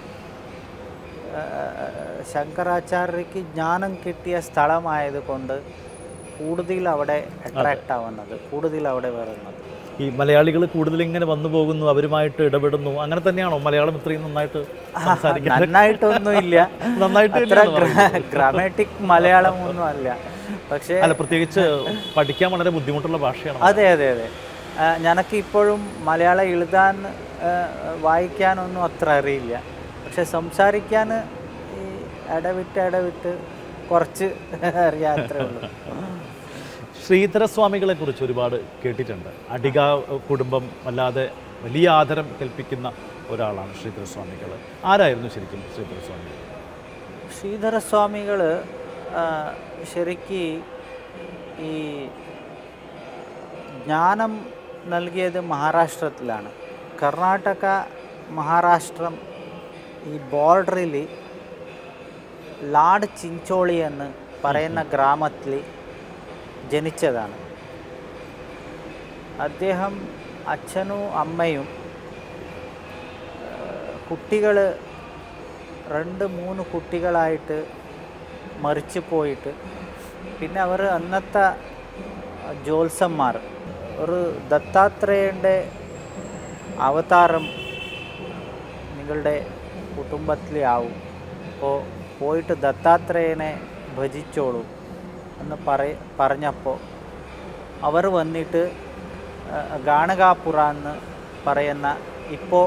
Speaker 2: ശങ്കരാചാര്യക്ക് ജ്ഞാനം കിട്ടിയ സ്ഥലമായത് കൊണ്ട് കൂടുതൽ അവിടെ അട്രാക്റ്റ് ആവുന്നത് കൂടുതൽ അവിടെ വരുന്നത്
Speaker 1: ഈ മലയാളികൾ കൂടുതൽ ഇങ്ങനെ വന്നു പോകുന്നു അവരുമായിട്ട് ഇടപെടുന്നു അങ്ങനെ തന്നെയാണോ മലയാളം ഇത്രയും നന്നായിട്ട് സംസാരിക്കാൻ
Speaker 2: നന്നായിട്ടൊന്നുമില്ല
Speaker 1: നന്നായിട്ട്
Speaker 2: അത്ര
Speaker 1: തന്നെയാണ്
Speaker 2: ഗ്രാമാറ്റിക് മലയാളം ഒന്നും അല്ല പക്ഷേ
Speaker 1: അല്ല പ്രത്യേകിച്ച് പഠിക്കാൻ വളരെ ബുദ്ധിമുട്ടുള്ള ഭാഷയാണ്
Speaker 2: അതെ അതെ അതെ ആ, ഞനക്ക് ഇപ്പോഴും മലയാളം എഴുതാൻ ആ, വായിക്കാനൊന്നും അത്ര അറിയില്ല പക്ഷെ സംസാരിക്കാൻ ഈ ഇടവിട്ട് ഇടവിട്ട് കുറച്ച് അറിയാത്രേ ഉള്ളൂ
Speaker 1: ശ്രീധരസ്വാമികളെ കുറിച്ച് ഒരുപാട് കേട്ടിട്ടുണ്ട് അടിക കുടുംബം അല്ലാതെ വലിയ ആദരം കൽപ്പിക്കുന്ന ഒരാളാണ് ശ്രീധരസ്വാമികൾ ആരായിരുന്നു ശരിക്കും ശ്രീധരസ്വാമികൾ
Speaker 2: ശ്രീധരസ്വാമികൾ ശരിക്ക് ഈ ജ്ഞാനം നൽകിയത് മഹാരാഷ്ട്രത്തിലാണ് കർണാടക മഹാരാഷ്ട്രം ഈ ബോർഡറിൽ ലാഡ് ചിഞ്ചോളി എന്ന് പറയുന്ന ഗ്രാമത്തിൽ ജനിച്ചതാണ് അദ്ദേഹം അച്ഛനും അമ്മയും കുട്ടികൾ രണ്ട് മൂന്ന് കുട്ടികളായിട്ട് മരിച്ചു പോയിട്ട് പിന്നെ അവർ അന്നത്തെ ജ്യോത്സന്മാർ ഒരു ദത്താത്രേയൻ്റെ അവതാരം നിങ്ങളുടെ കുടുംബത്തിലെ ആവും അപ്പോൾ പോയിട്ട് ദത്താത്രേയനെ ഭജിച്ചോളൂ എന്ന് പറ പറഞ്ഞപ്പോൾ അവർ വന്നിട്ട് ഗാണകാപുര എന്ന് പറയുന്ന ഇപ്പോൾ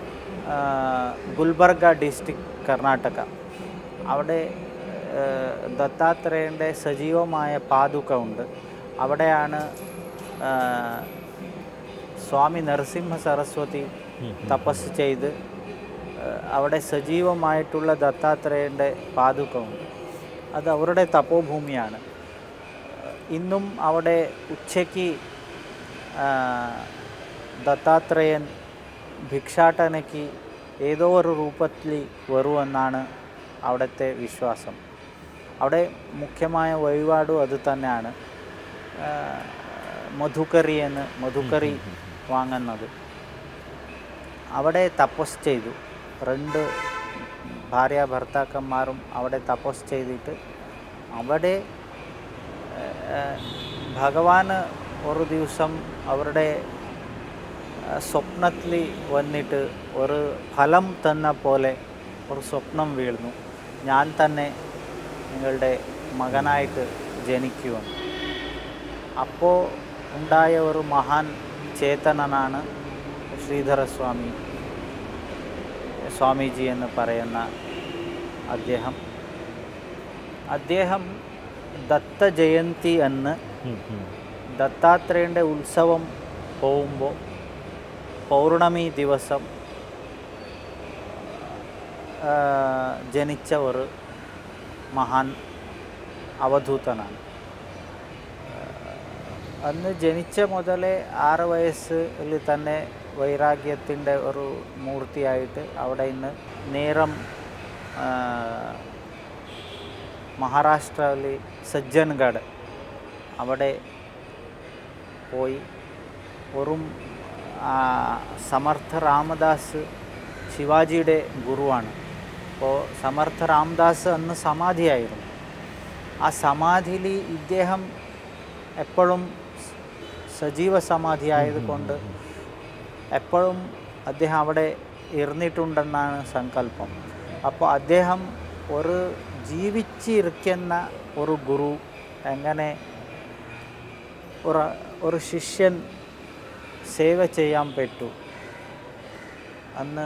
Speaker 2: ഗുൽബർഗ ഡിസ്ട്രിക്ട് കർണാടക അവിടെ ആ, ദത്താത്രേയൻ്റെ സജീവമായ പാതുക ഉണ്ട് അവിടെയാണ് ആ, സ്വാമി നരസിംഹ സരസ്വതി തപസ് ചെയ്ത് ആ, അവിടെ സജീവമായിട്ടുള്ള ദത്താത്രേയൻ്റെ പാതുക ഉണ്ട് അത് അവരുടെ തപോഭൂമിയാണ് ഇന്നും അവിടെ ഉച്ചയ്ക്ക് ആ, ദത്താത്രേയൻ ഭിക്ഷാടനയ്ക്ക് ഏതോ ഒരു രൂപത്തിൽ വരുമെന്നാണ് അവിടുത്തെ വിശ്വാസം അവിടെ മുഖ്യമായ വഴിപാടും അത് തന്നെയാണ് ആ, മധുക്കറി എന്ന് മധുക്കറി വാങ്ങുന്നത് അവിടെ തപസ് ചെയ്തു രണ്ട് ഭാര്യ ഭർത്താക്കന്മാരും അവിടെ തപസ് ചെയ്തിട്ട് അവിടെ ഭഗവാന് ഒരു ദിവസം അവരുടെ സ്വപ്നത്തിൽ വന്നിട്ട് ഒരു ഫലം തന്ന പോലെ ഒരു സ്വപ്നം വീഴുന്നു ഞാൻ തന്നെ നിങ്ങളുടെ മകനായിട്ട് ജനിക്കുമെന്ന് അപ്പോൾ ഉണ്ടായ ഒരു മഹാൻ ചേതനനാണ് ശ്രീധരസ്വാമി സ്വാമീജി എന്ന് പറയുന്ന അദ്ദേഹം അദ്ദേഹം ദത്ത ജയന്തി എന്ന് ദത്താത്രേയൻ്റെ ഉത്സവം പോകുമ്പോൾ പൗർണമി ദിവസം ആ, ജനിച്ച ഒരു മഹാൻ അവധൂതനാണ് അന്ന് ജനിച്ച മുതലേ ആറ് വയസ്സിൽ തന്നെ വൈരാഗ്യത്തിൻ്റെ ഒരു മൂർത്തിയായിട്ട് അവിടെ ഇന്ന് നേരം ആ, മഹാരാഷ്ട്രയിലെ സജ്ജൻഗഡ് അവിടെ പോയി വെറും ആ, സമർത്ഥ രാമദാസ് ശിവാജിയുടെ ഗുരുവാണ് അപ്പോൾ സമർത്ഥ രാമദാസ് അന്ന് സമാധിയായിരുന്നു ആ സമാധിയിൽ ഇദ്ദേഹം എപ്പോഴും സജീവ സമാധി ആയതുകൊണ്ട് എപ്പോഴും അദ്ദേഹം അവിടെ ഇരുന്നിട്ടുണ്ടെന്നാണ് സങ്കല്പം അപ്പോൾ അദ്ദേഹം ഒരു ജീവിച്ചിരിക്കുന്ന ഒരു ഗുരു എങ്ങനെ ഒരു ഒരു ശിഷ്യൻ സേവ ചെയ്യാൻ പറ്റൂ അന്ന്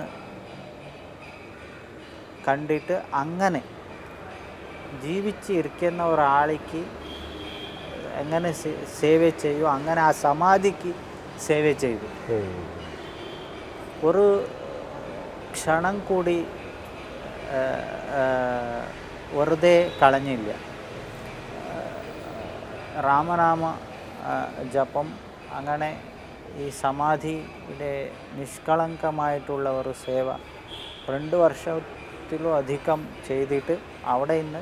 Speaker 2: കണ്ടിട്ട് അങ്ങനെ ജീവിച്ചിരിക്കുന്ന ഒരാളിക്ക് എങ്ങനെ സേ- സേവ ചെയ്യും അങ്ങനെ ആ സമാധിക്ക് സേവ ചെയ്തു ഒരു ക്ഷണം കൂടി ആ, ആ, വെറുതെ കളഞ്ഞില്ല ആ, രാമനാമ ആ, ജപം അങ്ങനെ ഈ സമാധിയുടെ നിഷ്കളങ്കമായിട്ടുള്ള ഒരു സേവ രണ്ട് വർഷത്തിലും അധികം ചെയ്തിട്ട് അവിടെ ഇന്ന്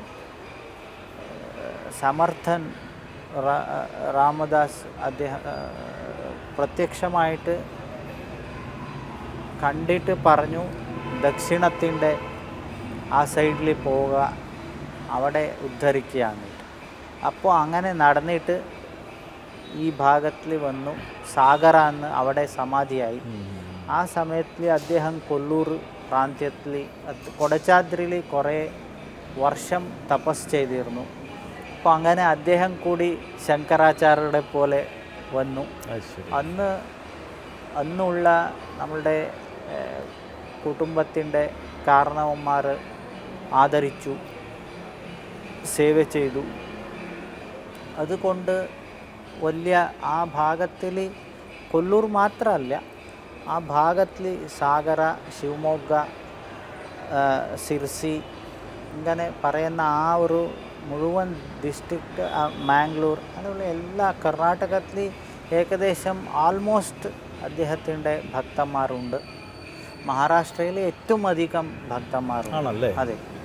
Speaker 2: സമർത്ഥൻ റാ- രാമദാസ് അദ്ദേഹം ആ, പ്രത്യക്ഷമായിട്ട് കണ്ടിട്ട് പറഞ്ഞു ദക്ഷിണത്തിൻ്റെ ആ സൈഡിൽ പോവുക അവിടെ ഉദ്ധരിക്കുകയാണ് അപ്പോൾ അങ്ങനെ നടന്നിട്ട് ഈ ഭാഗത്തിൽ വന്നു സാഗര എന്ന് അവിടെ സമാധിയായി ആ സമയത്തിൽ അദ്ദേഹം കൊല്ലൂർ പ്രാന്ത്യത്തിൽ അത് കൊടച്ചാദ്രിയിൽ കുറേ വർഷം തപസ് ചെയ്തിരുന്നു അപ്പോൾ അങ്ങനെ അദ്ദേഹം കൂടി ശങ്കരാചാര്യരുടെ പോലെ വന്നു അന്ന് അന്നുള്ള നമ്മളുടെ കുടുംബത്തിൻ്റെ കാരണവന്മാർ ആദരിച്ചു സേവ ചെയ്തു അതുകൊണ്ട് വലിയ ആ ഭാഗത്തിൽ കൊല്ലൂർ മാത്രമല്ല ആ ഭാഗത്തിൽ സാഗര ശിവമൊഗ്ഗ ആ, സിർസി ഇങ്ങനെ പറയുന്ന ആ ഒരു മുഴുവൻ ഡിസ്ട്രിക്റ്റ് മാംഗ്ലൂർ അങ്ങനെയുള്ള എല്ലാ കർണാടകത്തിൽ ഏകദേശം ആൾമോസ്റ്റ് അദ്ദേഹത്തിൻ്റെ ഭക്തന്മാരുണ്ട് മഹാരാഷ്ട്രയിൽ ഏറ്റവും അധികം ഭക്തന്മാരുണ്ട്
Speaker 1: ആണല്ലേ
Speaker 2: അതെ ആ,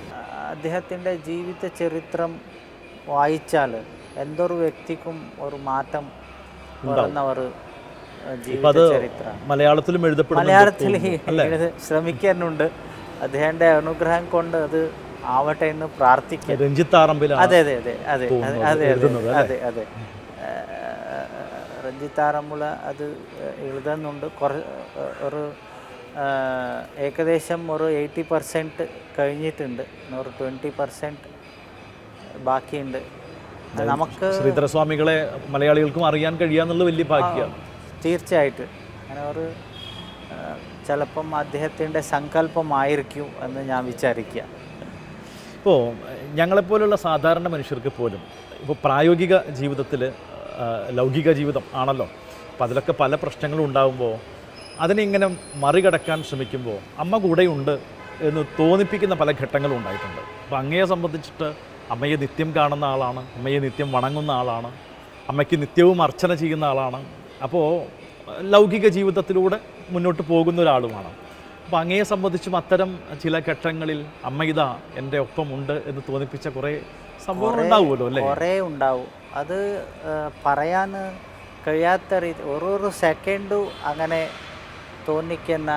Speaker 2: അദ്ദേഹത്തിൻ്റെ ജീവിത ചരിത്രം വായിച്ചാൽ എന്തൊരു വ്യക്തിക്കും ഒരു മാറ്റം വരുന്ന ഒരു
Speaker 1: ഇപ്പൊ
Speaker 2: ജീവിത
Speaker 1: അത്
Speaker 2: ചരിത്രം
Speaker 1: മലയാളത്തിലും എഴുതപ്പെടുന്നു
Speaker 2: മലയാളത്തിൽ എഴുതി ശ്രമിക്കുന്നുണ്ട് അദ്ദേഹത്തിൻ്റെ അനുഗ്രഹം കൊണ്ട് അത് ആവട്ടെ എന്ന് പ്രാർത്ഥിക്കുക
Speaker 1: രഞ്ജിത്ത് ആറമ്പിലാണ്
Speaker 2: അതെ അതെ അതെ അതെ അതെ
Speaker 1: തോന്നുന്നത്,
Speaker 2: അതെ
Speaker 1: എഴുതുന്നത്
Speaker 2: അതെ അതെ രഞ്ജിത്താറന്മുള അത് എഴുതുന്നുണ്ട് കുറ ഒരു ആ, ഏകദേശം ഒരു എയ്റ്റി പെർസെൻറ്റ് കഴിഞ്ഞിട്ടുണ്ട് ഒരു ട്വൻറ്റി പെർസെൻറ്റ് ബാക്കിയുണ്ട് അത് നമുക്ക്
Speaker 1: ശ്രീധരസ്വാമികളെ മലയാളികൾക്കും അറിയാൻ കഴിയാന്നുള്ള വലിയ ഭാഗ്യമാണ്
Speaker 2: തീർച്ചയായിട്ടും അങ്ങനെ ഒരു ആ, ചിലപ്പം അദ്ദേഹത്തിൻ്റെ സങ്കല്പമായിരിക്കും എന്ന് ഞാൻ വിചാരിക്കുക
Speaker 1: ഇപ്പോൾ ഞങ്ങളെപ്പോലുള്ള സാധാരണ മനുഷ്യർക്ക് പോലും ഇപ്പോൾ പ്രായോഗിക ജീവിതത്തിൽ ലൗകിക ജീവിതം ആണല്ലോ അപ്പോൾ അതിലൊക്കെ പല പ്രശ്നങ്ങളും ഉണ്ടാകുമ്പോൾ അതിനെ ഇങ്ങനെ മറികടക്കാൻ ശ്രമിക്കുമ്പോൾ അമ്മ കൂടെയുണ്ട് എന്ന് തോന്നിപ്പിക്കുന്ന പല ഘട്ടങ്ങളും ഉണ്ടായിട്ടുണ്ട് അപ്പോൾ അങ്ങയെ സംബന്ധിച്ചിട്ട് അമ്മയെ നിത്യം കാണുന്ന ആളാണ് അമ്മയെ നിത്യം വണങ്ങുന്ന ആളാണ് അമ്മയ്ക്ക് നിത്യവും അർച്ചന ചെയ്യുന്ന ആളാണ് അപ്പോൾ ലൗകിക ജീവിതത്തിലൂടെ മുന്നോട്ട് പോകുന്ന ഒരാളുമാണ് അപ്പോൾ അങ്ങയെ സംബന്ധിച്ചും അത്തരം ചില ഘട്ടങ്ങളിൽ അമ്മ ഇതാ എൻ്റെ ഒപ്പമുണ്ട് എന്ന് തോന്നിപ്പിച്ച കുറേ സംഭവങ്ങൾ ഉണ്ടാവുമല്ലോ അല്ലേ
Speaker 2: കുറേ ഉണ്ടാവും അത് ആ, പറയാൻ കഴിയാത്ത രീതി ഓരോരോ സെക്കൻഡും അങ്ങനെ തോന്നിക്കുന്ന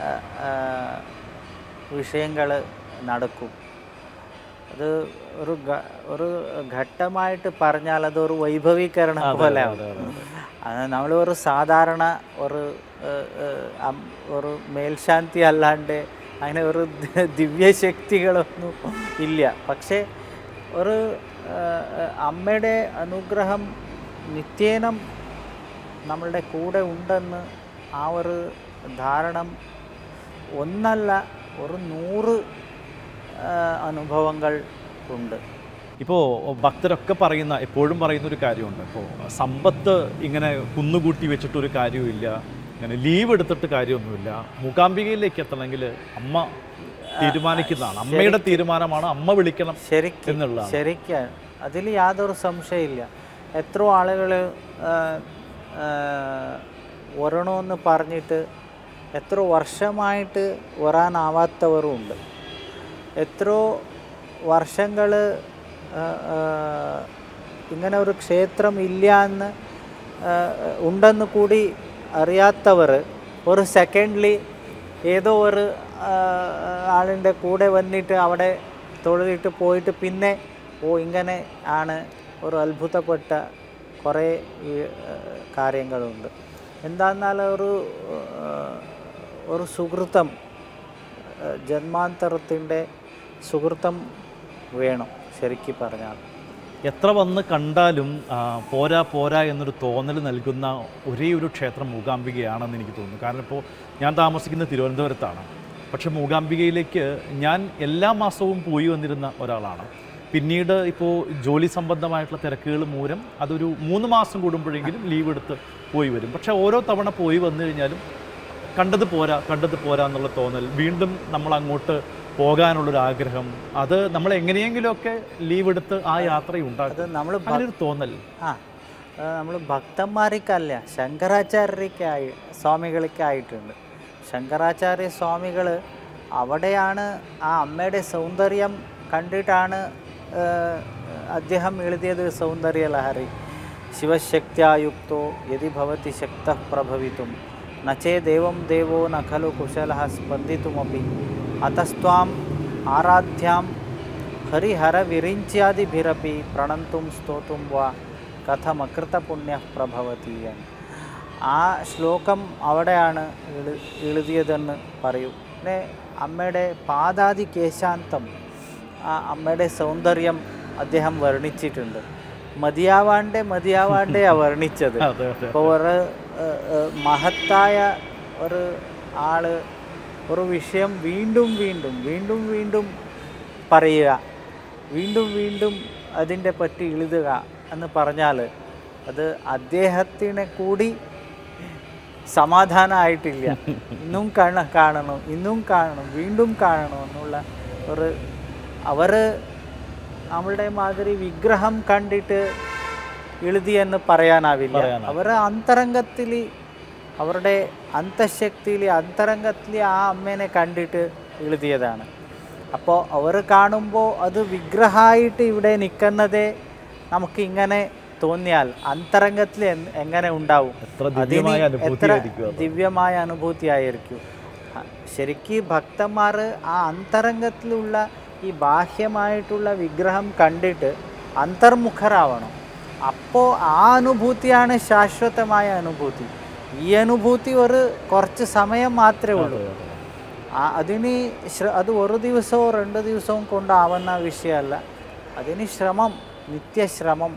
Speaker 2: വിഷയങ്ങൾ നടക്കും അത് ഒരു ഘ- ഒരു ഘട്ടമായിട്ട് പറഞ്ഞാൽ അതൊരു വൈഭവീകരണം പോലെ
Speaker 1: അതെ, അതെ, അതെ.
Speaker 2: അത് നമ്മൾ ഒരു സാധാരണ ഒരു ഏഹ്, ഏഹ്, അം- ഒരു മേൽശാന്തി അല്ലാണ്ട് അങ്ങനെ ഒരു ദ- ദിവ്യശക്തികളൊന്നും ഇല്ല പക്ഷേ ഒരു ഏഹ്, ഏഹ്, അമ്മയുടെ അനുഗ്രഹം നിത്യേനം നമ്മളുടെ കൂടെ ഉണ്ടെന്ന് ആ ഒരു ധാരണം ഒന്നല്ല ഒരു നൂറ് ഏഹ്, അനുഭവങ്ങൾ ഉണ്ട്
Speaker 1: ഇപ്പോൾ ഭക്തരൊക്കെ പറയുന്ന എപ്പോഴും പറയുന്ന ഒരു കാര്യമുണ്ട് ഇപ്പോൾ സമ്പത്ത് ഇങ്ങനെ കുന്നുകൂട്ടി വെച്ചിട്ടൊരു കാര്യവുമില്ല ഇങ്ങനെ ലീവ് എടുത്തിട്ട് കാര്യമൊന്നുമില്ല മൂകാംബികയിലേക്ക് എത്തണമെങ്കിൽ അമ്മ തീരുമാനിക്കുന്നതാണ് അമ്മയുടെ തീരുമാനമാണ് അമ്മ വിളിക്കണം
Speaker 2: ശരിക്കും
Speaker 1: എന്നുള്ളതാണ്
Speaker 2: ശരിക്കും അതിൽ യാതൊരു സംശയമില്ല എത്ര ആളുകൾ വരണമെന്ന് പറഞ്ഞിട്ട് എത്ര വർഷമായിട്ട് വരാനാവാത്തവരും ഉണ്ട് എത്രയോ വർഷങ്ങൾ ഇങ്ങനെ ഒരു ക്ഷേത്രം ഇല്ല എന്ന് ആ, ഉണ്ടെന്ന് കൂടി അറിയാത്തവർ ഒരു സെക്കൻഡ്ലി ഏതോ ഒരു ആ, ആളിൻ്റെ കൂടെ വന്നിട്ട് അവിടെ തൊഴുതിട്ട് പോയിട്ട് പിന്നെ ഓ ഇങ്ങനെ ആണ് ഒരു അത്ഭുതപ്പെട്ട കുറേ ഈ, ആ, കാര്യങ്ങളുണ്ട് എന്താന്നാൽ ഒരു ആ, ഒരു സുഹൃത്തം ജന്മാന്തരത്തിൻ്റെ സുഹൃത്തം വേണം ശരിക്കും പറഞ്ഞാൽ
Speaker 1: എത്ര വന്ന് കണ്ടാലും ആ, പോരാ പോരാ എന്നൊരു തോന്നൽ നൽകുന്ന ഒരേ ഒരു ക്ഷേത്രം മൂകാംബികയാണെന്ന് എനിക്ക് തോന്നുന്നു കാരണം ഇപ്പോൾ ഞാൻ താമസിക്കുന്നത് തിരുവനന്തപുരത്താണ് പക്ഷേ മൂകാംബികയിലേക്ക് ഞാൻ എല്ലാ മാസവും പോയി വന്നിരുന്ന ഒരാളാണ് പിന്നീട് ഇപ്പോൾ ജോലി സംബന്ധമായിട്ടുള്ള തിരക്കുകൾ മൂലം അതൊരു മൂന്ന് മാസം കൂടുമ്പോഴെങ്കിലും ലീവ് എടുത്ത് പോയി വരും പക്ഷേ ഓരോ തവണ പോയി വന്നു കഴിഞ്ഞാലും കണ്ടത് പോരാ കണ്ടത് പോരാ എന്നുള്ള തോന്നൽ വീണ്ടും നമ്മൾ അങ്ങോട്ട് പോകാനുള്ളൊരു ആഗ്രഹം അത് നമ്മൾ എങ്ങനെയെങ്കിലുമൊക്കെ ലീവ് എടുത്ത് ആ യാത്ര
Speaker 2: അത്
Speaker 1: ഉണ്ടാക്കും
Speaker 2: നമ്മൾ
Speaker 1: അങ്ങനെ ഒരു തോന്നൽ
Speaker 2: ആ നമ്മൾ ഭക്തന്മാർക്കല്ല ശങ്കരാചാര്യക്കായി സ്വാമികൾക്കായിട്ടുണ്ട് ശങ്കരാചാര്യ സ്വാമികൾ അവിടെയാണ് ആ അമ്മയുടെ സൗന്ദര്യം കണ്ടിട്ടാണ് ആ, അദ്ദേഹം എഴുതിയത് സൗന്ദര്യ ലഹരി ശിവശക്തിയുക്തോ യതി ഭവതി ശക്ത പ്രഭവിതും നച്ചേ ദേവം ദേവോ ന ഖലു കുശല സ്പന്ദിതുമപി അതസ്ത്വാം ആരാധ്യാം ഹരിഹര വിരിഞ്ചാദിഭിരപി പ്രണന്തും സ്തോത്തും വാ കഥമകൃത പുണ്യ പ്രഭവതി എന്ന് ആ ശ്ലോകം അവിടെയാണ് എഴു എഴുതിയതെന്ന് പറയൂ പിന്നെ അമ്മയുടെ പാദാതി കേശാന്തം ആ അമ്മയുടെ സൗന്ദര്യം അദ്ദേഹം വർണ്ണിച്ചിട്ടുണ്ട് മതിയാവാണ്ടേ മതിയാവാണ്ടേ ആ വർണ്ണിച്ചത്
Speaker 1: അതെ അതെ
Speaker 2: ഇപ്പോൾ ഒരു ഏഹ്, ഏഹ്, മഹത്തായ ഒരു ആള് ഒരു വിഷയം വീണ്ടും വീണ്ടും വീണ്ടും വീണ്ടും പറയുക വീണ്ടും വീണ്ടും അതിൻ്റെ പറ്റി എഴുതുക എന്ന് പറഞ്ഞാൽ അത് അദ്ദേഹത്തിനെ കൂടി സമാധാനമായിട്ടില്ല ഇന്നും കാണ കാണണം ഇന്നും കാണണം വീണ്ടും കാണണം എന്നുള്ള ഒരു അവർ നമ്മളുടെ മാതിരി വിഗ്രഹം കണ്ടിട്ട് എഴുതിയെന്ന് പറയാനാവില്ല
Speaker 1: പറയാനാവില്ല.
Speaker 2: അവർ അന്തരംഗത്തിൽ അവരുടെ അന്തഃശക്തിയിൽ അന്തരംഗത്തിൽ ആ അമ്മേനെ കണ്ടിട്ട് എഴുതിയതാണ് അപ്പോൾ അവർ കാണുമ്പോൾ അത് വിഗ്രഹമായിട്ട് ഇവിടെ നിൽക്കുന്നതേ നമുക്ക് ഇങ്ങനെ തോന്നിയാൽ അന്തരംഗത്തിൽ എന്ത്- എങ്ങനെ ഉണ്ടാവും
Speaker 1: എത്ര
Speaker 2: അതിന്
Speaker 1: ദിവ്യമായ
Speaker 2: എത്ര
Speaker 1: അനുഭൂതിയായിരിക്കും അത്
Speaker 2: ദിവ്യമായ അനുഭൂതിയായിരിക്കും ശരിക്കും ഭക്തന്മാർ ആ അന്തരംഗത്തിലുള്ള ഈ ബാഹ്യമായിട്ടുള്ള വിഗ്രഹം കണ്ടിട്ട് അന്തർമുഖരാവണം അപ്പോൾ ആ അനുഭൂതിയാണ് ശാശ്വതമായ അനുഭൂതി ഈ അനുഭൂതി ഒരു കുറച്ച് സമയം മാത്രമേ ഉള്ളൂ ആ അതിന് ശ്ര അത് ഒരു ദിവസവും രണ്ട് ദിവസവും കൊണ്ടാവുന്ന വിഷയമല്ല അതിന് ശ്രമം നിത്യശ്രമം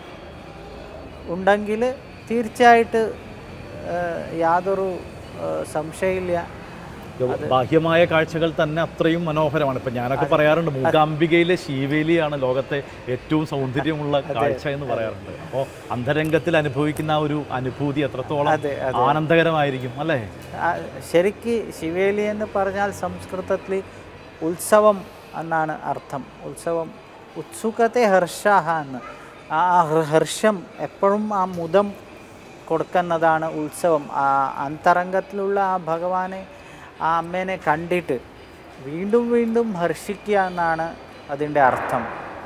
Speaker 2: ഉണ്ടെങ്കിൽ തീർച്ചയായിട്ട് ഏഹ്, യാതൊരു ഏഹ്, സംശയമില്ല
Speaker 1: ബാഹ്യമായ കാഴ്ചകൾ തന്നെ അത്രയും മനോഹരമാണ് ഇപ്പൊ ഞാനൊക്കെ പറയാറുണ്ട് മൂകാംബികയിലെ ശീവേലിയാണ് ലോകത്തെ ഏറ്റവും സൗന്ദര്യമുള്ള കാഴ്ച എന്ന് പറയാറുണ്ട് അപ്പോൾ അന്തരംഗത്തിൽ അനുഭവിക്കുന്ന ആ ഒരു അനുഭൂതി എത്രത്തോളം
Speaker 2: അതെ
Speaker 1: ആനന്ദകരമായിരിക്കും അല്ലേ
Speaker 2: ആ, ശരിക്ക് ശിവേലി എന്ന് പറഞ്ഞാൽ സംസ്കൃതത്തിൽ ഉത്സവം എന്നാണ് അർത്ഥം ഉത്സവം ഉത്സുകത്തെ ഹർഷാഹ എന്ന് ആ ഹൃ- ഹർഷം എപ്പോഴും ആ മുദം കൊടുക്കുന്നതാണ് ഉത്സവം ആ അന്തരംഗത്തിലുള്ള ആ ഭഗവാനെ ആ അമ്മേനെ കണ്ടിട്ട് വീണ്ടും വീണ്ടും ഹർഷിക്കുക എന്നാണ് അതിൻ്റെ അർത്ഥം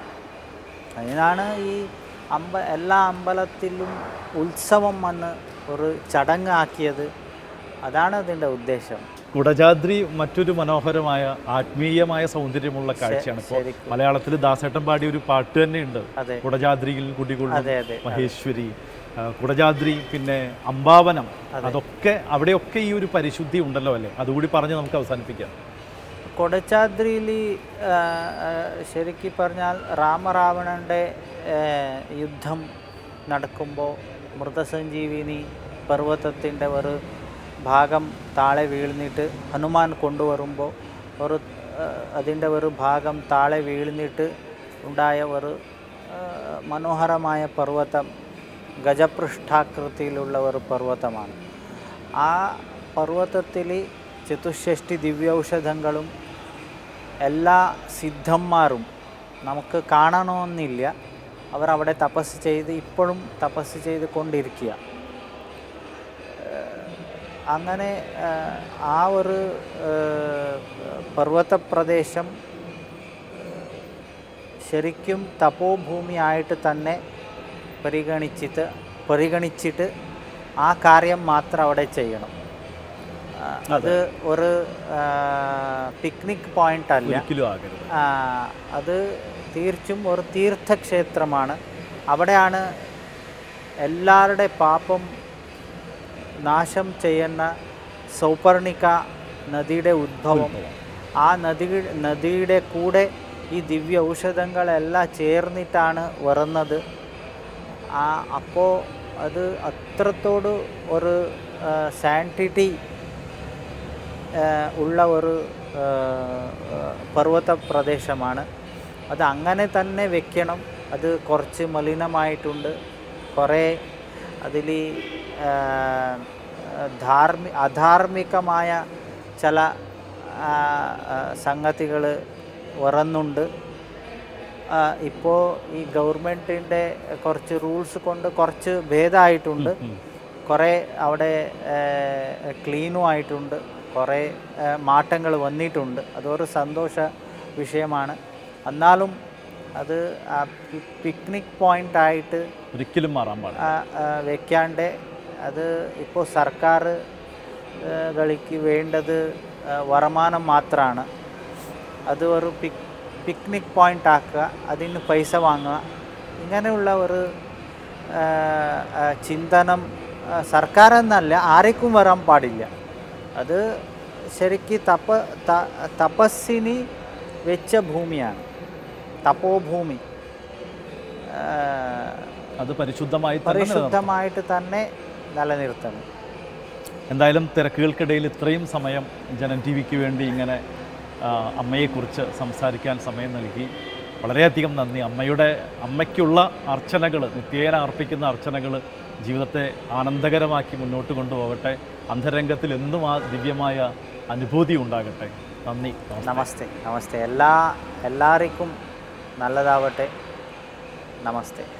Speaker 2: അതിനാണ് ഈ അമ്പ എല്ലാ അമ്പലത്തിലും ഉത്സവം എന്ന് ഒരു ചടങ്ങാക്കിയത് അതാണ് അതിൻ്റെ ഉദ്ദേശം
Speaker 1: കുടജാദ്രി മറ്റൊരു മനോഹരമായ ആത്മീയമായ സൗന്ദര്യമുള്ള കാഴ്ചയാണ് ഇപ്പോൾ
Speaker 2: ശരിക്കും.
Speaker 1: മലയാളത്തിൽ ദാസേട്ടൻ പാടിയ ഒരു പാട്ട് തന്നെയുണ്ട്
Speaker 2: അതെ
Speaker 1: കുടജാദ്രിയിൽ കുടികൊള്ളും
Speaker 2: അതെ അതെ
Speaker 1: മഹേശ്വരി ആ, കുടജാദ്രി പിന്നെ അമ്പാവനം അതൊക്കെ അവിടെയൊക്കെ ഈ ഒരു പരിശുദ്ധി ഉണ്ടല്ലോ അല്ലേ അതുകൂടി പറഞ്ഞ് നമുക്ക് അവസാനിപ്പിക്കാം
Speaker 2: കൊടച്ചാദ്രിയിൽ ശരിക്കും പറഞ്ഞാൽ രാമരാവണൻ്റെ യുദ്ധം നടക്കുമ്പോൾ മൃതസഞ്ജീവിനി പർവ്വതത്തിൻ്റെ ഒരു ഭാഗം താഴെ വീഴ്ന്നിട്ട് ഹനുമാൻ കൊണ്ടുവരുമ്പോൾ ഒരു അതിൻ്റെ ഒരു ഭാഗം താഴെ വീഴ്ന്നിട്ട് ഉണ്ടായ ഒരു ആ, മനോഹരമായ പർവ്വതം ഗജപൃഷ്ഠാകൃതിയിലുള്ള ഒരു പർവ്വതമാണ് ആ പർവ്വതത്തിൽ ചതുഷ്ഷഷ്ടി ദിവ്യൌഷധങ്ങളും എല്ലാ സിദ്ധന്മാരും നമുക്ക് കാണണമെന്നില്ല അവർ അവിടെ തപസ് ചെയ്ത് ഇപ്പോഴും തപസ് ചെയ്ത് കൊണ്ടിരിക്കുക ഏഹ് അങ്ങനെ ഏഹ് ആ ഒരു ഏഹ് പർവ്വത പ്രദേശം ശരിക്കും തപോഭൂമിയായിട്ട് തന്നെ പരിഗണിച്ചിട്ട് പരിഗണിച്ചിട്ട് ആ കാര്യം മാത്രം അവിടെ ചെയ്യണം ആ, അത് ഒരു പിക്നിക് പോയിന്റ് അല്ല
Speaker 1: ഒരിക്കലും ആകരുത്
Speaker 2: ആ, അത് തീർച്ചും ഒരു തീർത്ഥക്ഷേത്രമാണ് അവിടെയാണ് എല്ലാവരുടെ പാപം നാശം ചെയ്യുന്ന സൗപർണിക നദിയുടെ ഉദ്ഭവം ആ നദി നദിയുടെ കൂടെ ഈ ദിവ്യ ഔഷധങ്ങളെല്ലാം ചേർന്നിട്ടാണ് വരുന്നത് ആ അപ്പോൾ അത് അത്രത്തോട് ഒരു സാൻറ്റിറ്റി ഉള്ള ഒരു ആ, ആ, പർവ്വത പ്രദേശമാണ് അത് അങ്ങനെ തന്നെ വെക്കണം അത് കുറച്ച് മലിനമായിട്ടുണ്ട് കുറേ അതിൽ ധാർമ്മി അധാർമികമായ ചില സംഗതികൾ വരുന്നുണ്ട് ഇപ്പോൾ ഈ ഗവൺമെൻറ്റിൻ്റെ കുറച്ച് റൂൾസ് കൊണ്ട് കുറച്ച് ഭേദമായിട്ടുണ്ട് കുറേ അവിടെ ക്ലീനും ആയിട്ടുണ്ട് കുറേ മാറ്റങ്ങൾ വന്നിട്ടുണ്ട് അതൊരു സന്തോഷ വിഷയമാണ് എന്നാലും അത് ആ പി- പിക്നിക് പോയിന്റ് ആയിട്ട്
Speaker 1: ഒരിക്കലും മാറാൻ പാടില്ല
Speaker 2: ആ, ആ, വെക്കാണ്ട് അത് ഇപ്പോൾ സർക്കാർ ആ, കളിക്ക് വേണ്ടത് ആ, വരുമാനം മാത്രമാണ് അത് ഒരു പിക് പിക്നിക് പോയിന്റ് ആക്കുക അതിന് പൈസ വാങ്ങുക ഇങ്ങനെയുള്ള ഒരു ആ, ആ, ചിന്തനം ആ, സർക്കാർ എന്നല്ല ആർക്കും വരാൻ പാടില്ല അത് ശരിക്ക് തപ ത- തപസ്സിന് വെച്ച ഭൂമിയാണ് തപോഭൂമി ആ,
Speaker 1: അത് പരിശുദ്ധമായി തന്നെ നിലനിർത്തണം.
Speaker 2: പരിശുദ്ധമായിട്ട് തന്നെ നിലനിർത്തണം
Speaker 1: എന്തായാലും തിരക്കുകൾക്കിടയിൽ ഇത്രയും സമയം ജനം ടി വിക്ക് വേണ്ടി ഇങ്ങനെ ആ, അമ്മയെക്കുറിച്ച് സംസാരിക്കാൻ സമയം നൽകി വളരെയധികം നന്ദി അമ്മയുടെ അമ്മയ്ക്കുള്ള അർച്ചനകൾ നിത്യേന അർപ്പിക്കുന്ന അർച്ചനകൾ ജീവിതത്തെ ആനന്ദകരമാക്കി മുന്നോട്ട് കൊണ്ടുപോകട്ടെ അന്തരംഗത്തിൽ എന്നും ആ ദിവ്യമായ അനുഭൂതി ഉണ്ടാകട്ടെ നന്ദി നമസ്കാരം.
Speaker 2: നമസ്തേ നമസ്തേ എല്ലാ എല്ലാവർക്കും നല്ലതാവട്ടെ നമസ്തേ